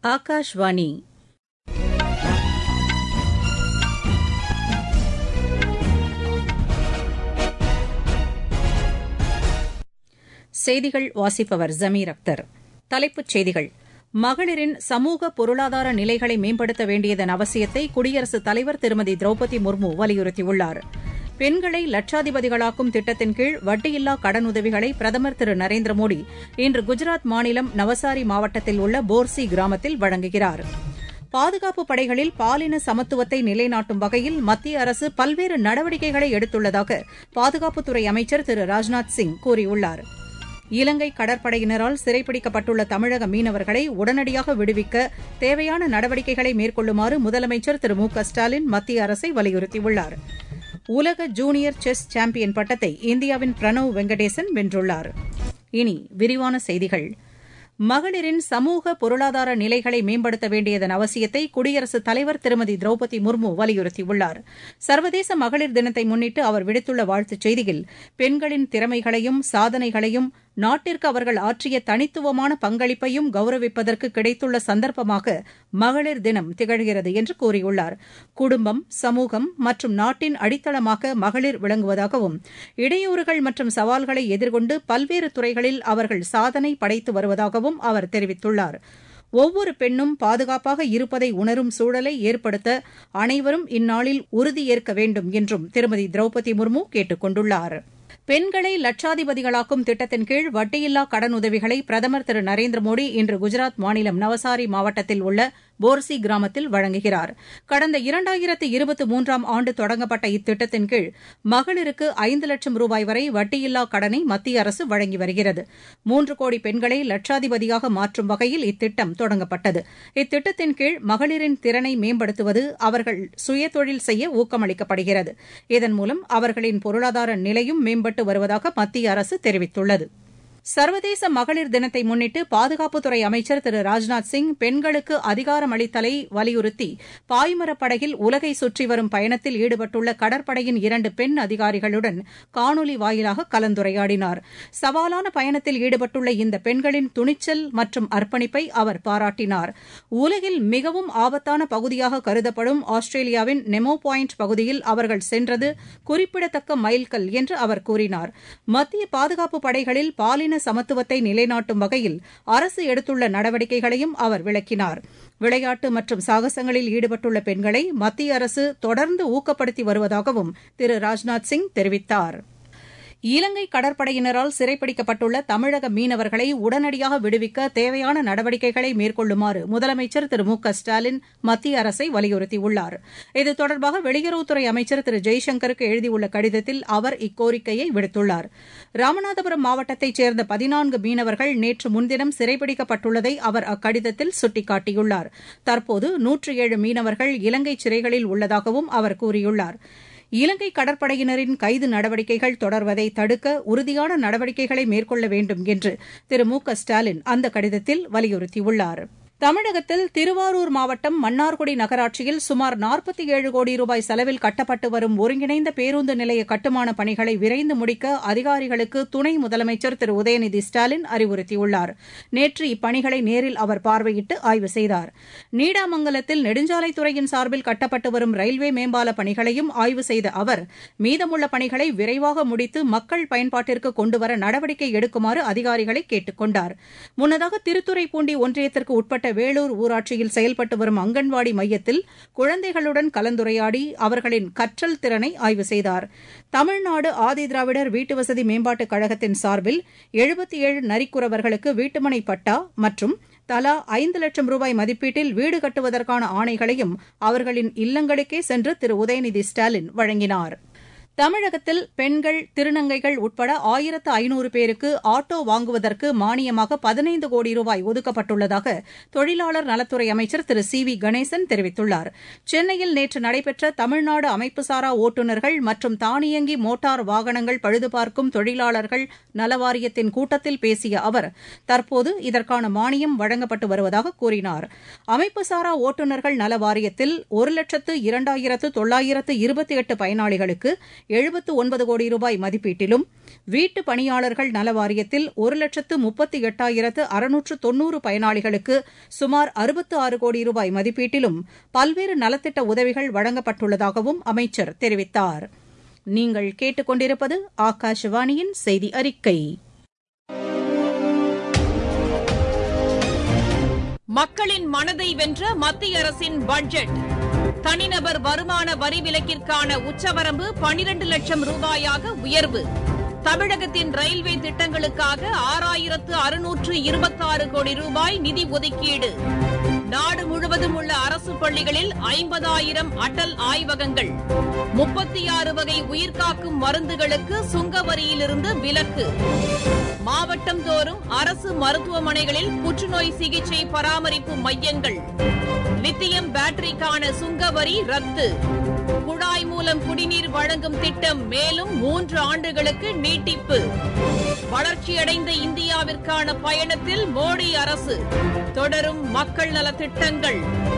ஆகாஷ்வாணி செய்திகள் வாசிப்பவர் ஜமீர் அக்தர் தலைப்புச் செய்திகள் மகளிரின் சமூக பொருளாதார நிலைகளை மேம்படுத்த வேண்டியதன் அவசியத்தை குடியரசுத் தலைவர் திருமதி திரௌபதி முர்மு வலியுறுத்தியுள்ளார் பெண்களை லட்சாதிபதிகளாக்கும் திட்டத்தின் கீழ் வட்டியில்லா கடனுதவிகளை பிரதமர் திரு நரேந்திர மோடி இன்று குஜராத் மாநிலம் நவசாரி மாவட்டத்தில் உள்ள போர்சி கிராமத்தில் வழங்குகிறார் பாதுகாப்புப் படைகளில் பாலின சமத்துவத்தை நிலைநாட்டும் வகையில் மத்திய அரசு பல்வேறு நடவடிக்கைகளை எடுத்துள்ளதாக பாதுகாப்புத்துறை அமைச்சர் திரு ராஜ்நாத் சிங் கூறியுள்ளார் இலங்கை கடற்படையினரால் சிறைப்பிடிக்கப்பட்டுள்ள தமிழக மீனவர்களை உடனடியாக விடுவிக்க தேவையான நடவடிக்கைகளை மேற்கொள்ளுமாறு முதலமைச்சர் திரு மு க ஸ்டாலின் மத்திய அரசை வலியுறுத்தியுள்ளார் உலக ஜூனியர் செஸ் சாம்பியன் பட்டத்தை இந்தியாவின் பிரணவ் வெங்கடேசன் வென்றுள்ளார் இனி விரிவான செய்திகள் மகளிரின் சமூக பொருளாதார நிலைகளை மேம்படுத்த வேண்டியதன் அவசியத்தை குடியரசுத் தலைவர் திருமதி திரௌபதி முர்மு வலியுறுத்தியுள்ளார் சர்வதேச மகளிர் தினத்தை முன்னிட்டு அவர் விடுத்துள்ள வாழ்த்துச் செய்தியில் பெண்களின் திறமைகளையும் சாதனைகளையும் நாட்டிற்கு அவர்கள் ஆற்றிய தனித்துவமான பங்களிப்பையும் கௌரவிப்பதற்கு கிடைத்துள்ள சந்தர்ப்பமாக மகளிர் தினம் திகழ்கிறது என்று கூறியுள்ளார் குடும்பம் சமூகம் மற்றும் நாட்டின் அடித்தளமாக மகளிர் விளங்குவதாகவும் இடையூறுகள் மற்றும் சவால்களை எதிர்கொண்டு பல்வேறு துறைகளில் அவர்கள் சாதனை படைத்து வருவதாகவும் அவர் தெரிவித்துள்ளார் ஒவ்வொரு பெண்ணும் பாதுகாப்பாக இருப்பதை உணரும் சூழலை ஏற்படுத்த அனைவரும் இந்நாளில் உறுதியேற்க வேண்டும் என்றும் திருமதி திரௌபதி முர்மு கேட்டுக் கொண்டுள்ளாா் பெண்களை லட்சாதிபதிகளாக்கும் திட்டத்தின் கீழ் வட்டியில்லா கடனுதவிகளை பிரதமர் திரு நரேந்திர மோடி இன்று குஜராத் மாநிலம் நவசாரி மாவட்டத்தில் உள்ள போர்சி கிராமத்தில் வழங்குகிறார் கடந்த இரண்டாயிரத்து இருபத்தி மூன்றாம் ஆண்டு தொடங்கப்பட்ட இத்திட்டத்தின் கீழ் மகளிருக்கு ஐந்து லட்சம் ரூபாய் வரை வட்டியில்லா கடனை மத்திய அரசு வழங்கி வருகிறது மூன்று கோடி பெண்களை லட்சாதிபதியாக மாற்றும் வகையில் இத்திட்டம் தொடங்கப்பட்டது இத்திட்டத்தின் கீழ் மகளிரின் திறனை மேம்படுத்துவது அவர்கள் சுயதொழில் செய்ய ஊக்கமளிக்கப்படுகிறது இதன் மூலம் அவர்களின் பொருளாதார நிலையும் மேம்பட்டு வருவதாக மத்திய அரசு தெரிவித்துள்ளது சர்வதேச மகளிர் தினத்தை முன்னிட்டு பாதுகாப்புத்துறை அமைச்சர் திரு ராஜ்நாத் சிங் பெண்களுக்கு அதிகாரமளித்தலை வலியுறுத்தி பாய்மரப் படகில் உலகை சுற்றி வரும் பயணத்தில் ஈடுபட்டுள்ள கடற்படையின் இரண்டு பெண் அதிகாரிகளுடன் காணொலி வாயிலாக கலந்துரையாடினார் சவாலான பயணத்தில் ஈடுபட்டுள்ள இந்த பெண்களின் துணிச்சல் மற்றும் அர்ப்பணிப்பை அவர் பாராட்டினார் உலகில் மிகவும் ஆபத்தான பகுதியாக கருதப்படும் ஆஸ்திரேலியாவின் நெமோ பாயிண்ட் பகுதியில் அவர்கள் சென்றது குறிப்பிடத்தக்க மைல்கல் என்று அவர் கூறினார் மத்திய பாதுகாப்பு படைகளில் பாலின பாலின சமத்துவத்தை நிலைநாட்டும் வகையில் அரசு எடுத்துள்ள நடவடிக்கைகளையும் அவர் விளக்கினார் விளையாட்டு மற்றும் சாகசங்களில் ஈடுபட்டுள்ள பெண்களை மத்திய அரசு தொடர்ந்து ஊக்கப்படுத்தி வருவதாகவும் திரு ராஜ்நாத் சிங் தெரிவித்தாா் இலங்கை கடற்படையினரால் சிறைப்பிடிக்கப்பட்டுள்ள தமிழக மீனவர்களை உடனடியாக விடுவிக்க தேவையான நடவடிக்கைகளை மேற்கொள்ளுமாறு முதலமைச்சர் திரு மு க ஸ்டாலின் மத்திய அரசை வலியுறுத்தியுள்ளார் இது தொடர்பாக வெளியுறவுத்துறை அமைச்சர் திரு ஜெய்சங்கருக்கு எழுதியுள்ள கடிதத்தில் அவர் இக்கோரிக்கையை விடுத்துள்ளார் ராமநாதபுரம் மாவட்டத்தைச் சேர்ந்த பதினான்கு மீனவர்கள் நேற்று முன்தினம் சிறைப்பிடிக்கப்பட்டுள்ளதை அவர் அக்கடிதத்தில் சுட்டிக்காட்டியுள்ளார் தற்போது நூற்று ஏழு மீனவர்கள் இலங்கை சிறைகளில் உள்ளதாகவும் அவர் கூறியுள்ளார் இலங்கை கடற்படையினரின் கைது நடவடிக்கைகள் தொடர்வதை தடுக்க உறுதியான நடவடிக்கைகளை மேற்கொள்ள வேண்டும் என்று திரு மு க ஸ்டாலின் அந்த கடிதத்தில் வலியுறுத்தியுள்ளாா் தமிழகத்தில் திருவாரூர் மாவட்டம் மன்னார்குடி நகராட்சியில் சுமார் நாற்பத்தி ஏழு கோடி ரூபாய் செலவில் கட்டப்பட்டு வரும் ஒருங்கிணைந்த பேருந்து நிலைய கட்டுமான பணிகளை விரைந்து முடிக்க அதிகாரிகளுக்கு துணை முதலமைச்சர் திரு உதயநிதி ஸ்டாலின் அறிவுறுத்தியுள்ளார் நேற்று இப்பணிகளை நேரில் அவர் பார்வையிட்டு ஆய்வு செய்தார் நீடாமங்கலத்தில் நெடுஞ்சாலைத்துறையின் சார்பில் கட்டப்பட்டு வரும் ரயில்வே மேம்பால பணிகளையும் ஆய்வு செய்த அவர் மீதமுள்ள பணிகளை விரைவாக முடித்து மக்கள் பயன்பாட்டிற்கு கொண்டுவர நடவடிக்கை எடுக்குமாறு அதிகாரிகளை கேட்டுக் கொண்டார் முன்னதாக திருத்துறைப்பூண்டி ஒன்றியத்திற்கு உட்பட்ட வேலூர் ஊராட்சியில் செயல்பட்டு வரும் அங்கன்வாடி மையத்தில் குழந்தைகளுடன் கலந்துரையாடி அவர்களின் கற்றல் திறனை ஆய்வு செய்தார் தமிழ்நாடு ஆதிதிராவிடர் வீட்டுவசதி மேம்பாட்டுக் கழகத்தின் சார்பில் எழுபத்தி ஏழு நரிக்குறவர்களுக்கு வீட்டுமனை பட்டா மற்றும் தலா ஐந்து லட்சம் ரூபாய் மதிப்பீட்டில் வீடு கட்டுவதற்கான ஆணைகளையும் அவர்களின் இல்லங்களுக்கே சென்று திரு உதயநிதி ஸ்டாலின் வழங்கினாா் தமிழகத்தில் பெண்கள் திருநங்கைகள் உட்பட ஆயிரத்து ஐநூறு பேருக்கு ஆட்டோ வாங்குவதற்கு மானியமாக பதினைந்து கோடி ரூபாய் ஒதுக்கப்பட்டுள்ளதாக தொழிலாளர் நலத்துறை அமைச்சர் திரு சி வி கணேசன் தெரிவித்துள்ளார் சென்னையில் நேற்று நடைபெற்ற தமிழ்நாடு அமைப்புசாரா ஓட்டுநர்கள் மற்றும் தானியங்கி மோட்டார் வாகனங்கள் பழுதுபார்க்கும் தொழிலாளர்கள் நலவாரியத்தின் கூட்டத்தில் பேசிய அவர் தற்போது இதற்கான மானியம் வழங்கப்பட்டு வருவதாக கூறினார் அமைப்புசாரா ஓட்டுநர்கள் நல வாரியத்தில் ஒரு லட்சத்து இரண்டாயிரத்து தொள்ளாயிரத்து இருபத்தி எட்டு பயனாளிகளுக்கு எழுபத்து ஒன்பது கோடி ரூபாய் மதிப்பீட்டிலும் வீட்டு பணியாளர்கள் நல வாரியத்தில் ஒரு லட்சத்து முப்பத்தி எட்டாயிரத்து அறுநூற்று தொன்னூறு பயனாளிகளுக்கு சுமார் அறுபத்து ஆறு கோடி ரூபாய் மதிப்பீட்டிலும் பல்வேறு நலத்திட்ட உதவிகள் வழங்கப்பட்டுள்ளதாகவும் அமைச்சர் தெரிவித்தார் நீங்கள் கேட்டுக்கொண்டிருப்பது ஆகாஷவாணியின் செய்தி அறிக்கை மக்களின் மனதை வென்ற மத்திய அரசின் பட்ஜெட் தனிநபர் வருமான வரி விலக்கிற்கான உச்சவரம்பு பனிரண்டு லட்சம் ரூபாயாக உயர்வு தமிழகத்தின் ரயில்வே திட்டங்களுக்காக ஆறாயிரத்து அறுநூற்று இருபத்தாறு கோடி ரூபாய் நிதி ஒதுக்கீடு நாடு முழுவதும் உள்ள அரசு பள்ளிகளில் ஐம்பதாயிரம் அடல் ஆய்வகங்கள் முப்பத்தி ஆறு வகை உயிர்காக்கும் மருந்துகளுக்கு சுங்க வரியிலிருந்து விலக்கு மாவட்டம் தோறும் அரசு மருத்துவமனைகளில் புற்றுநோய் சிகிச்சை பராமரிப்பு மையங்கள் லித்தியம் பேட்டரிக்கான சுங்க வரி ரத்து குழாய் மூலம் குடிநீர் வழங்கும் திட்டம் மேலும் மூன்று ஆண்டுகளுக்கு நீட்டிப்பு வளர்ச்சியடைந்த இந்தியாவிற்கான பயணத்தில் மோடி அரசு தொடரும் மக்கள் நலத் திட்டங்கள்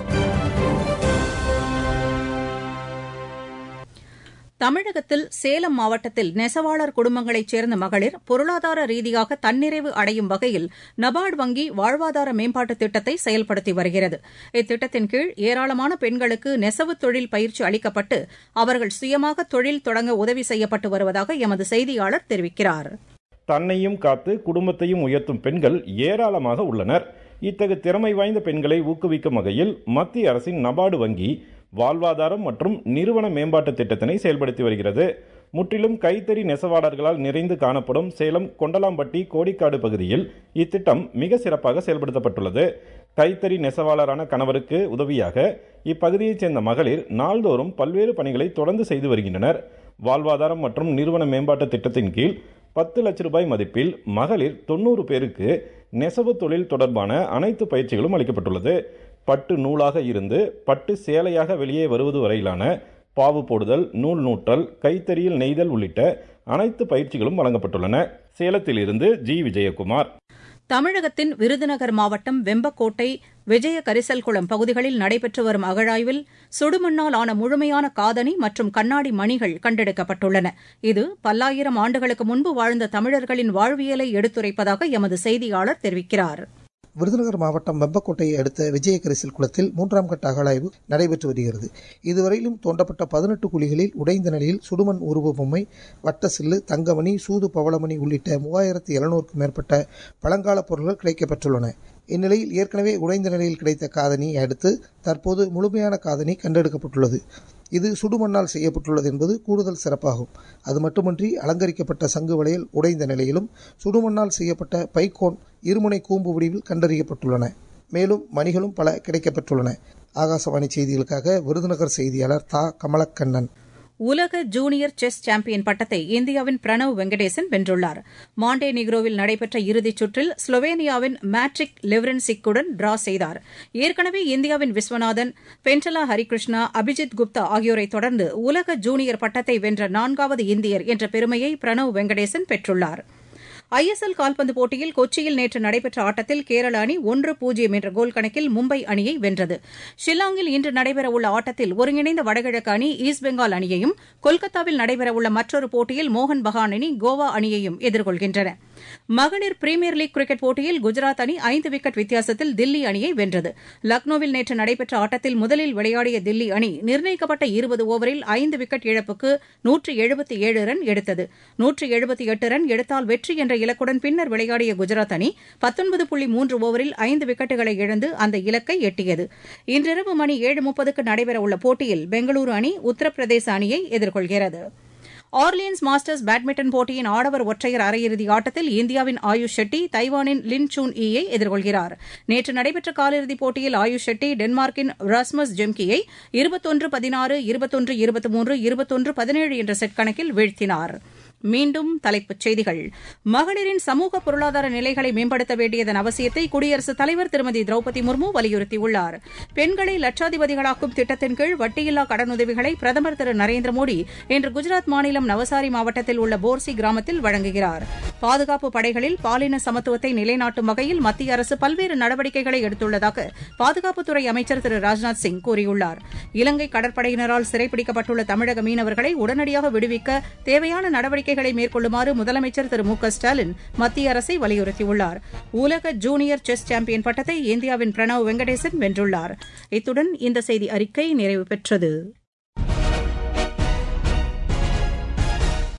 தமிழகத்தில் சேலம் மாவட்டத்தில் நெசவாளர் குடும்பங்களைச் சேர்ந்த மகளிர் பொருளாதார ரீதியாக தன்னிறைவு அடையும் வகையில் நபார்டு வங்கி வாழ்வாதார மேம்பாட்டுத் திட்டத்தை செயல்படுத்தி வருகிறது இத்திட்டத்தின் கீழ் ஏராளமான பெண்களுக்கு நெசவுத் தொழில் பயிற்சி அளிக்கப்பட்டு அவர்கள் சுயமாக தொழில் தொடங்க உதவி செய்யப்பட்டு வருவதாக எமது செய்தியாளர் தெரிவிக்கிறார் தன்னையும் காத்து குடும்பத்தையும் உயர்த்தும் பெண்கள் ஏராளமாக உள்ளனர் இத்தகு திறமை வாய்ந்த பெண்களை ஊக்குவிக்கும் வகையில் மத்திய அரசின் நபார்டு வங்கி வாழ்வாதாரம் மற்றும் நிறுவன மேம்பாட்டு திட்டத்தினை செயல்படுத்தி வருகிறது முற்றிலும் கைத்தறி நெசவாளர்களால் நிறைந்து காணப்படும் சேலம் கொண்டலாம்பட்டி கோடிக்காடு பகுதியில் இத்திட்டம் மிக சிறப்பாக செயல்படுத்தப்பட்டுள்ளது கைத்தறி நெசவாளரான கணவருக்கு உதவியாக இப்பகுதியைச் சேர்ந்த மகளிர் நாள்தோறும் பல்வேறு பணிகளை தொடர்ந்து செய்து வருகின்றனர் வாழ்வாதாரம் மற்றும் நிறுவன மேம்பாட்டு திட்டத்தின் கீழ் பத்து லட்ச ரூபாய் மதிப்பில் மகளிர் தொண்ணூறு பேருக்கு நெசவு தொழில் தொடர்பான அனைத்து பயிற்சிகளும் அளிக்கப்பட்டுள்ளது பட்டு நூலாக இருந்து பட்டு சேலையாக வெளியே வருவது வரையிலான பாவு போடுதல் நூல் நூற்றல் கைத்தறியில் நெய்தல் உள்ளிட்ட அனைத்து பயிற்சிகளும் வழங்கப்பட்டுள்ளன சேலத்திலிருந்து ஜி விஜயகுமார் தமிழகத்தின் விருதுநகர் மாவட்டம் வெம்பக்கோட்டை விஜய கரிசல்குளம் பகுதிகளில் நடைபெற்று வரும் அகழாய்வில் சுடுமண்ணால் ஆன முழுமையான காதணி மற்றும் கண்ணாடி மணிகள் கண்டெடுக்கப்பட்டுள்ளன இது பல்லாயிரம் ஆண்டுகளுக்கு முன்பு வாழ்ந்த தமிழர்களின் வாழ்வியலை எடுத்துரைப்பதாக எமது செய்தியாளர் தெரிவிக்கிறார் விருதுநகர் மாவட்டம் வெம்பக்கோட்டையை அடுத்த விஜயகரிசல் குளத்தில் மூன்றாம் கட்ட அகழாய்வு நடைபெற்று வருகிறது இதுவரையிலும் தோண்டப்பட்ட பதினெட்டு குழிகளில் உடைந்த நிலையில் சுடுமண் உருவ பொம்மை வட்ட சில்லு தங்கமணி சூது பவளமணி உள்ளிட்ட மூவாயிரத்து எழுநூறுக்கும் மேற்பட்ட பழங்கால பொருட்கள் கிடைக்கப்பெற்றுள்ளன இந்நிலையில் ஏற்கனவே உடைந்த நிலையில் கிடைத்த காதணியை அடுத்து தற்போது முழுமையான காதணி கண்டெடுக்கப்பட்டுள்ளது இது சுடுமண்ணால் செய்யப்பட்டுள்ளது என்பது கூடுதல் சிறப்பாகும் அது மட்டுமின்றி அலங்கரிக்கப்பட்ட சங்கு வளையல் உடைந்த நிலையிலும் சுடுமண்ணால் செய்யப்பட்ட பைக்கோன் இருமுனை கூம்பு வடிவில் கண்டறியப்பட்டுள்ளன மேலும் மணிகளும் பல கிடைக்கப்பெற்றுள்ளன ஆகாசவாணி செய்திகளுக்காக விருதுநகர் செய்தியாளர் தா கமலக்கண்ணன் உலக ஜூனியர் செஸ் சாம்பியன் பட்டத்தை இந்தியாவின் பிரணவ் வெங்கடேசன் வென்றுள்ளார் மாண்டே நிக்ரோவில் நடைபெற்ற இறுதிச் சுற்றில் ஸ்லோவேனியாவின் மேட்ரிக் லெவ்ரென்சிக்குடன் டிரா செய்தார் ஏற்கனவே இந்தியாவின் விஸ்வநாதன் பென்டலா ஹரிகிருஷ்ணா அபிஜித் குப்தா ஆகியோரை தொடர்ந்து உலக ஜூனியர் பட்டத்தை வென்ற நான்காவது இந்தியர் என்ற பெருமையை பிரணவ் வெங்கடேசன் பெற்றுள்ளார் ஐஎஸ்எல் கால்பந்து போட்டியில் கொச்சியில் நேற்று நடைபெற்ற ஆட்டத்தில் கேரள அணி ஒன்று பூஜ்ஜியம் என்ற கோல் கணக்கில் மும்பை அணியை வென்றது ஷில்லாங்கில் இன்று நடைபெறவுள்ள ஆட்டத்தில் ஒருங்கிணைந்த வடகிழக்கு அணி ஈஸ்ட் பெங்கால் அணியையும் கொல்கத்தாவில் நடைபெறவுள்ள மற்றொரு போட்டியில் மோகன் பகான் அணி கோவா அணியையும் எதிர்கொள்கின்றன மகளிர் பிரீமியர் லீக் கிரிக்கெட் போட்டியில் குஜராத் அணி ஐந்து விக்கெட் வித்தியாசத்தில் தில்லி அணியை வென்றது லக்னோவில் நேற்று நடைபெற்ற ஆட்டத்தில் முதலில் விளையாடிய தில்லி அணி நிர்ணயிக்கப்பட்ட இருபது ஓவரில் ஐந்து விக்கெட் இழப்புக்கு நூற்று எழுபத்தி ஏழு ரன் எடுத்தது நூற்று எழுபத்தி எட்டு ரன் எடுத்தால் வெற்றி என்ற இலக்குடன் பின்னர் விளையாடிய குஜராத் அணி பத்தொன்பது புள்ளி மூன்று ஓவரில் ஐந்து விக்கெட்டுகளை இழந்து அந்த இலக்கை எட்டியது இன்றிரவு மணி ஏழு முப்பதுக்கு நடைபெறவுள்ள போட்டியில் பெங்களூரு அணி உத்தரப்பிரதேச அணியை எதிர்கொள்கிறது ஆர்லியன்ஸ் மாஸ்டர்ஸ் பேட்மிண்டன் போட்டியின் ஆடவர் ஒற்றையர் அரையிறுதி ஆட்டத்தில் இந்தியாவின் ஆயுஷ் ஷெட்டி தைவானின் லின் சூன் ஈயை எதிர்கொள்கிறார் நேற்று நடைபெற்ற காலிறுதிப் போட்டியில் ஆயுஷ் ஷெட்டி டென்மார்க்கின் ராஸ்மஸ் ஜெம்கியை இருபத்தொன்று பதினாறு இருபத்தொன்று இருபத்தி மூன்று இருபத்தொன்று பதினேழு என்ற செட் கணக்கில் வீழ்த்தினார் மீண்டும் தலைப்புச் செய்திகள் மகளிரின் சமூக பொருளாதார நிலைகளை மேம்படுத்த வேண்டியதன் அவசியத்தை குடியரசுத் தலைவர் திருமதி திரௌபதி முர்மு வலியுறுத்தியுள்ளார் பெண்களை லட்சாதிபதிகளாக்கும் திட்டத்தின் கீழ் வட்டியில்லா கடனுதவிகளை பிரதமர் திரு நரேந்திர மோடி இன்று குஜராத் மாநிலம் நவசாரி மாவட்டத்தில் உள்ள போர்சி கிராமத்தில் வழங்குகிறார் பாதுகாப்பு படைகளில் பாலின சமத்துவத்தை நிலைநாட்டும் வகையில் மத்திய அரசு பல்வேறு நடவடிக்கைகளை எடுத்துள்ளதாக பாதுகாப்புத்துறை அமைச்சர் திரு ராஜ்நாத் சிங் கூறியுள்ளார் இலங்கை கடற்படையினரால் சிறைப்பிடிக்கப்பட்டுள்ள தமிழக மீனவர்களை உடனடியாக விடுவிக்க தேவையான நடவடிக்கைகளை மேற்கொள்ளுமாறு முதலமைச்சர் திரு மு க ஸ்டாலின் மத்திய அரசை வலியுறுத்தியுள்ளார் உலக ஜூனியர் செஸ் சாம்பியன் பட்டத்தை இந்தியாவின் பிரணவ் வெங்கடேசன் வென்றுள்ளார் இத்துடன் இந்த செய்தி அறிக்கை நிறைவு பெற்றது